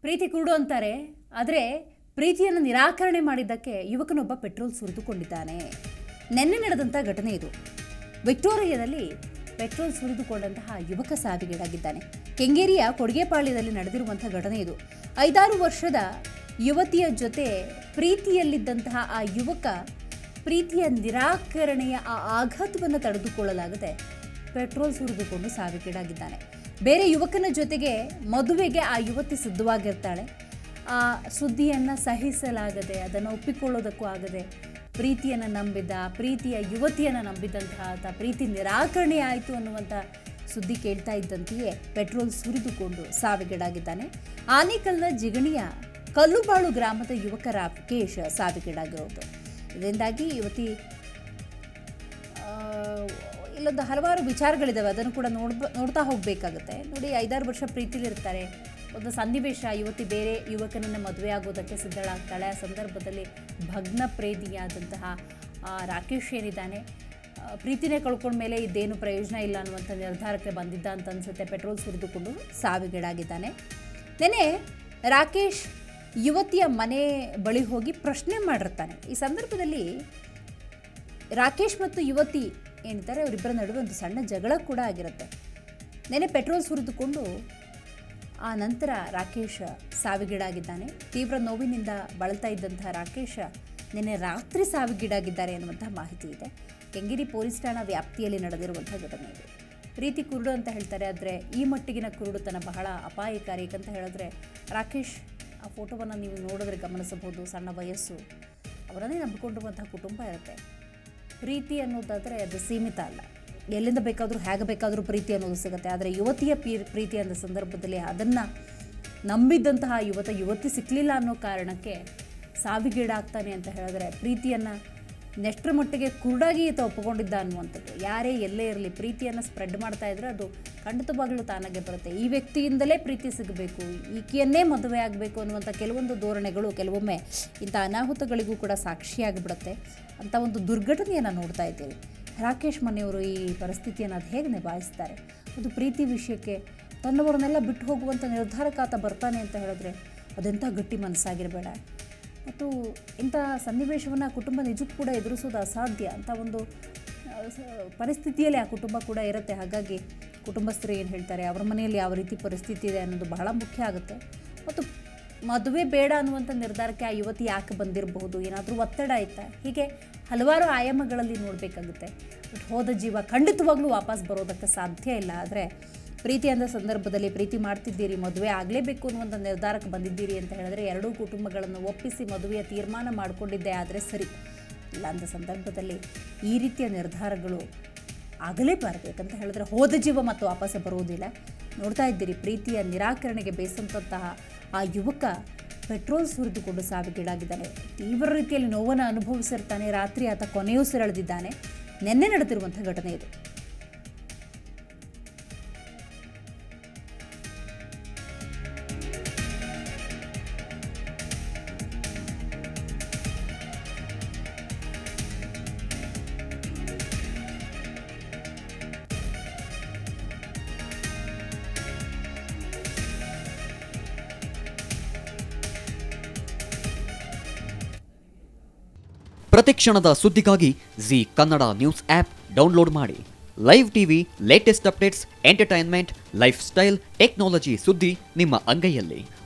ಪ್ರೀತಿ ಕುರುಡು ಅಂತಾರೆ ಆದರೆ ಪ್ರೀತಿಯನ್ನು ನಿರಾಕರಣೆ ಮಾಡಿದ್ದಕ್ಕೆ ಯುವಕನೊಬ್ಬ ಪೆಟ್ರೋಲ್ ಸುರಿದುಕೊಂಡಿದ್ದಾನೆ ನಿನ್ನೆ ನಡೆದಂಥ ಘಟನೆ ಇದು ವಿಕ್ಟೋರಿಯಾದಲ್ಲಿ ಪೆಟ್ರೋಲ್ ಸುರಿದುಕೊಂಡಂತಹ ಯುವಕ ಸಾವಿಗೀಡಾಗಿದ್ದಾನೆ ಕೆಂಗೇರಿಯ ಕೊಡಿಗೆಪಾಳ್ಯದಲ್ಲಿ ನಡೆದಿರುವಂತಹ ಘಟನೆ ಇದು ಐದಾರು ವರ್ಷದ ಯುವತಿಯ ಜೊತೆ ಪ್ರೀತಿಯಲ್ಲಿದ್ದಂತಹ ಆ ಯುವಕ ಪ್ರೀತಿಯ ನಿರಾಕರಣೆಯ ಆ ಆಘಾತವನ್ನು ತಡೆದುಕೊಳ್ಳಲಾಗದೆ ಪೆಟ್ರೋಲ್ ಸುರಿದುಕೊಂಡು ಸಾವಿಗೀಡಾಗಿದ್ದಾನೆ ಬೇರೆ ಯುವಕನ ಜೊತೆಗೆ ಮದುವೆಗೆ ಆ ಯುವತಿ ಸಿದ್ಧವಾಗಿರ್ತಾಳೆ ಆ ಸುದ್ದಿಯನ್ನು ಸಹಿಸಲಾಗದೆ ಅದನ್ನು ಒಪ್ಪಿಕೊಳ್ಳೋದಕ್ಕೂ ಆಗದೆ ಪ್ರೀತಿಯನ್ನು ನಂಬಿದ್ದ ಆ ಪ್ರೀತಿಯ ಯುವತಿಯನ್ನು ನಂಬಿದಂತಹ ಆತ ಪ್ರೀತಿ ನಿರಾಕರಣೆ ಆಯಿತು ಅನ್ನುವಂಥ ಸುದ್ದಿ ಕೇಳ್ತಾ ಇದ್ದಂತೆಯೇ ಪೆಟ್ರೋಲ್ ಸುರಿದುಕೊಂಡು ಸಾವಿಗೀಡಾಗಿದ್ದಾನೆ ಆನೇಕಲ್ನ ಜಿಗಣಿಯ ಕಲ್ಲುಬಾಳು ಗ್ರಾಮದ ಯುವಕ ರಾಕೇಶ್ ಸಾವಿಗೀಡಾಗಿರೋದು ಇದರಿಂದಾಗಿ ಯುವತಿ ಆ, ಇಲ್ಲೊಂದು ಹಲವಾರು ವಿಚಾರಗಳಿದ್ದಾವೆ ಅದನ್ನು ಕೂಡ ನೋಡ್ ನೋಡ್ತಾ ಹೋಗಬೇಕಾಗುತ್ತೆ ನೋಡಿ ಐದಾರು ವರ್ಷ ಪ್ರೀತಿಲಿರ್ತಾರೆ ಒಂದು ಸನ್ನಿವೇಶ ಯುವತಿ ಬೇರೆ ಯುವಕನನ್ನು ಮದುವೆ ಆಗೋದಕ್ಕೆ ಸಿದ್ಧಳಾಗ್ತಾಳೆ ಆ ಸಂದರ್ಭದಲ್ಲಿ ಭಗ್ನ ಪ್ರೇಮಿಯಾದಂತಹ ಆ ರಾಕೇಶ್ ಏನಿದ್ದಾನೆ ಆ, ಪ್ರೀತಿನೇ ಕಳ್ಕೊಂಡ್ಮೇಲೆ ಇದೇನು ಪ್ರಯೋಜನ ಇಲ್ಲ ಅನ್ನುವಂಥ ನಿರ್ಧಾರಕ್ಕೆ ಬಂದಿದ್ದ ಅಂತ ಅನ್ಸುತ್ತೆ ಪೆಟ್ರೋಲ್ ಸುರಿದುಕೊಂಡು ಸಾವಿಗೀಡಾಗಿದ್ದಾನೆ ನೆನೆ ರಾಕೇಶ್ ಯುವತಿಯ ಮನೆ ಬಳಿ ಹೋಗಿ ಪ್ರಶ್ನೆ ಮಾಡಿರ್ತಾನೆ ಈ ಸಂದರ್ಭದಲ್ಲಿ ರಾಕೇಶ್ ಮತ್ತು ಯುವತಿ ಏನಿದ್ದಾರೆ ಅವರಿಬ್ಬರ ನಡುವೆ ಒಂದು ಸಣ್ಣ ಜಗಳ ಕೂಡ ಆಗಿರುತ್ತೆ ನೆನೆ ಪೆಟ್ರೋಲ್ ಸುರಿದುಕೊಂಡು ಆ ನಂತರ ರಾಕೇಶ್ ಸಾವಿಗೀಡಾಗಿದ್ದಾನೆ ತೀವ್ರ ನೋವಿನಿಂದ ಬಳಲ್ತಾ ಇದ್ದಂತಹ ರಾಕೇಶ್ ನಿನ್ನೆ ರಾತ್ರಿ ಸಾವಿಗೀಡಾಗಿದ್ದಾರೆ ಎನ್ನುವಂತಹ ಮಾಹಿತಿ ಇದೆ ಕೆಂಗೇರಿ ಪೊಲೀಸ್ ಠಾಣಾ ವ್ಯಾಪ್ತಿಯಲ್ಲಿ ನಡೆದಿರುವಂತಹ ಘಟನೆ ಇದು ಪ್ರೀತಿ ಕುರುಡು ಅಂತ ಹೇಳ್ತಾರೆ ಆದರೆ ಈ ಮಟ್ಟಿಗಿನ ಕುರುಡುತನ ಬಹಳ ಅಪಾಯಕಾರಿ ಯಾಕಂತ ಹೇಳಿದ್ರೆ ರಾಕೇಶ್ ಆ ಫೋಟೋವನ್ನು ನೀವು ನೋಡಿದ್ರೆ ಗಮನಿಸಬಹುದು ಸಣ್ಣ ವಯಸ್ಸು ಅವರನ್ನೇ ನಂಬಿಕೊಂಡಿರುವಂತಹ ಕುಟುಂಬ ಇರುತ್ತೆ ಪ್ರೀತಿ ಅನ್ನೋದಾದರೆ ಅದು ಸೀಮಿತ ಅಲ್ಲ ಎಲ್ಲಿಂದ ಬೇಕಾದರೂ ಹೇಗೆ ಬೇಕಾದರೂ ಪ್ರೀತಿ ಅನ್ನೋದು ಸಿಗುತ್ತೆ ಆದರೆ ಯುವತಿಯ ಪೀ ಪ್ರೀತಿ ಅನ್ನೋ ಸಂದರ್ಭದಲ್ಲಿ ಅದನ್ನು ನಂಬಿದ್ದಂತಹ ಯುವತ ಯುವತಿ ಸಿಕ್ಕಲಿಲ್ಲ ಅನ್ನೋ ಕಾರಣಕ್ಕೆ ಸಾವಿಗೀಡಾಗ್ತಾನೆ ಅಂತ ಹೇಳಿದ್ರೆ ಪ್ರೀತಿಯನ್ನು ನೆಷ್ಟರ ಮಟ್ಟಿಗೆ ಕುರುಡಾಗಿ ಈತ ಒಪ್ಪಿಕೊಂಡಿದ್ದ ಅನ್ನುವಂಥದ್ದು ಯಾರೇ ಎಲ್ಲೇ ಇರಲಿ ಪ್ರೀತಿಯನ್ನು ಸ್ಪ್ರೆಡ್ ಮಾಡ್ತಾ ಇದ್ರೆ ಅದು ಖಂಡಿತವಾಗ್ಲೂ ತಾನಾಗೆ ಬರುತ್ತೆ ಈ ವ್ಯಕ್ತಿಯಿಂದಲೇ ಪ್ರೀತಿ ಸಿಗಬೇಕು ಈಕೆಯನ್ನೇ ಮದುವೆ ಆಗಬೇಕು ಅನ್ನುವಂಥ ಕೆಲವೊಂದು ಧೋರಣೆಗಳು ಕೆಲವೊಮ್ಮೆ ಇಂಥ ಅನಾಹುತಗಳಿಗೂ ಕೂಡ ಸಾಕ್ಷಿಯಾಗಿಬಿಡುತ್ತೆ ಅಂತ ಒಂದು ದುರ್ಘಟನೆಯನ್ನು ನೋಡ್ತಾ ಇದ್ದೀವಿ ರಾಕೇಶ್ ಮನೆಯವರು ಈ ಪರಿಸ್ಥಿತಿಯನ್ನು ಅದು ಹೇಗೆ ನಿಭಾಯಿಸ್ತಾರೆ ಅದು ಪ್ರೀತಿ ವಿಷಯಕ್ಕೆ ತನ್ನವರನ್ನೆಲ್ಲ ಬಿಟ್ಟು ಹೋಗುವಂಥ ನಿರ್ಧಾರಕ್ಕೆ ಆತ ಬರ್ತಾನೆ ಅಂತ ಹೇಳಿದ್ರೆ ಅದೆಂಥ ಗಟ್ಟಿ ಮನಸ್ಸಾಗಿರಬೇಡ ಮತ್ತು ಇಂಥ ಸನ್ನಿವೇಶವನ್ನು ಕುಟುಂಬ ನಿಜಕ್ಕೂ ಕೂಡ ಎದುರಿಸೋದು ಅಸಾಧ್ಯ ಅಂತ ಒಂದು ಆ, ಸ- ಪರಿಸ್ಥಿತಿಯಲ್ಲಿ ಆ ಕುಟುಂಬ ಕೂಡ ಇರುತ್ತೆ ಹಾಗಾಗಿ ಕುಟುಂಬಸ್ಥರು ಏನು ಹೇಳ್ತಾರೆ ಅವ್ರ ಮನೆಯಲ್ಲಿ ಯಾವ ರೀತಿ ಪರಿಸ್ಥಿತಿ ಇದೆ ಅನ್ನೋದು ಬಹಳ ಮುಖ್ಯ ಆಗುತ್ತೆ ಮತ್ತು ಮದುವೆ ಬೇಡ ಅನ್ನುವಂಥ ನಿರ್ಧಾರಕ್ಕೆ ಆ ಯುವತಿ ಯಾಕೆ ಬಂದಿರಬಹುದು ಏನಾದರೂ ಒತ್ತಡ ಆಯ್ತಾ ಹೀಗೆ ಹಲವಾರು ಆಯಾಮಗಳಲ್ಲಿ ನೋಡಬೇಕಾಗುತ್ತೆ ಬಟ್ ಹೋದ ಜೀವ ಖಂಡಿತವಾಗ್ಲೂ ವಾಪಸ್ ಬರೋದಕ್ಕೆ ಸಾಧ್ಯ ಇಲ್ಲ ಆದರೆ ಪ್ರೀತಿ ಅಂದ ಸಂದರ್ಭದಲ್ಲಿ ಪ್ರೀತಿ ಮಾಡ್ತಿದ್ದೀರಿ ಮದುವೆ ಆಗಲೇಬೇಕು ಅನ್ನುವಂಥ ನಿರ್ಧಾರಕ್ಕೆ ಬಂದಿದ್ದೀರಿ ಅಂತ ಹೇಳಿದ್ರೆ ಎರಡೂ ಕುಟುಂಬಗಳನ್ನು ಒಪ್ಪಿಸಿ ಮದುವೆಯ ತೀರ್ಮಾನ ಮಾಡಿಕೊಂಡಿದ್ದೆ ಆದರೆ ಸರಿ ಇಲ್ಲ ಅಂದ ಸಂದರ್ಭದಲ್ಲಿ ಈ ರೀತಿಯ ನಿರ್ಧಾರಗಳು ಆಗಲೇಬಾರದು ಯಾಕಂತ ಹೇಳಿದ್ರೆ ಹೋದ ಜೀವ ಮತ್ತು ವಾಪಸ್ ಬರುವುದಿಲ್ಲ ನೋಡ್ತಾ ಇದ್ದೀರಿ ಪ್ರೀತಿಯ ನಿರಾಕರಣೆಗೆ ಬೇಸಂತಹ ಆ ಯುವಕ ಪೆಟ್ರೋಲ್ ಸುರಿದುಕೊಂಡು ಸಾವಿಗೀಡಾಗಿದ್ದಾನೆ ತೀವ್ರ ರೀತಿಯಲ್ಲಿ ನೋವನ್ನು ಅನುಭವಿಸಿರ್ತಾನೆ ರಾತ್ರಿ ಆತ ಕೊನೆಯುಸಿರೆಳೆದಿದ್ದಾನೆ ನಿನ್ನೆ ನಡೆದಿರುವಂಥ ಘಟನೆ ಇದು ಪ್ರತಿಕ್ಷಣದ ಸುದ್ದಿಗಾಗಿ Zee Kannada news app download ಮಾಡಿ live TV latest updates entertainment lifestyle technology ಸುದ್ದಿ ನಿಮ್ಮ ಅಂಗೈಯಲ್ಲಿ